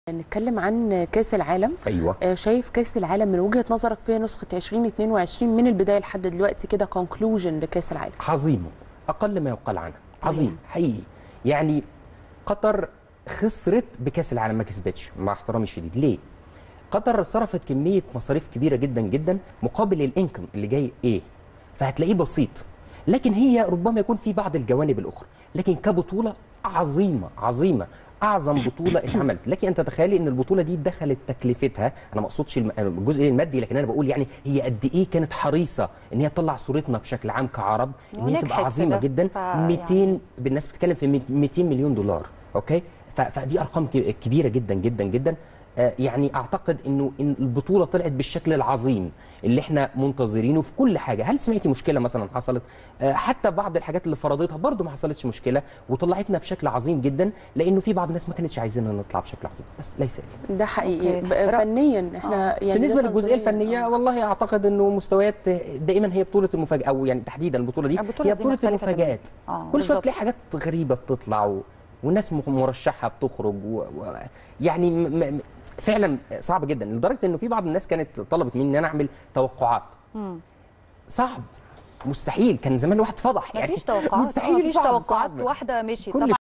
نتكلم عن كاس العالم ايوه آه، شايف كاس العالم من وجهه نظرك فيها نسخه 2022 من البدايه لحد دلوقتي كده كونكلوجن لكاس العالم عظيم اقل ما يقال عنها عظيم حقيقي يعني قطر خسرت بكاس العالم ما كسبتش مع احترامي الشديد ليه قطر صرفت كميه مصاريف كبيره جدا جدا مقابل الانكم اللي جاي ايه فهتلاقيه بسيط لكن هي ربما يكون في بعض الجوانب الاخرى لكن كبطوله عظيمه عظيمه اعظم بطوله اتعملت لكن انت تخيلي ان البطوله دي دخلت تكلفتها انا ما اقصدش الم- الجزء المادي لكن انا بقول يعني هي قد ايه كانت حريصه ان هي تطلع صورتنا بشكل عام كعرب ان هي ونجحت تبقى في عظيمه ده. جدا ف- 200 يعني- الناس بتتكلم في 200 مليون دولار اوكي ف- فدي ارقام ك- كبيره جدا جدا جدا آه، يعني اعتقد انه ان البطوله طلعت بالشكل العظيم اللي احنا منتظرينه في كل حاجه هل سمعتي مشكله مثلا حصلت آه، حتى بعض الحاجات اللي فرضتها برضو ما حصلتش مشكله وطلعتنا بشكل عظيم جدا لانه في بعض الناس ما كانتش عايزيننا نطلع بشكل عظيم بس ليس إلا. ده حقيقي أوكي. ب- رأ- فنيا احنا يعني بالنسبه ده للجزئيه تنظيمياً، الفنيه آه. والله اعتقد انه مستويات دائما هي بطوله المفاجاه او يعني تحديدا البطوله دي البطولة هي دي بطوله مختلفة تماماً. المفاجات آه، كل شويه بالظبط. تلاقي حاجات غريبه بتطلع و... والناس م- مرشحه بتخرج و... و... يعني م... م... فعلا صعب جدا لدرجه انه في بعض الناس كانت طلبت مني ان انا اعمل توقعات مم. صعب مستحيل كان زمان الواحد فضح يعني مفيش توقعات مستحيل مفيش صعب توقعات صعب. واحده مشيت كل طبعا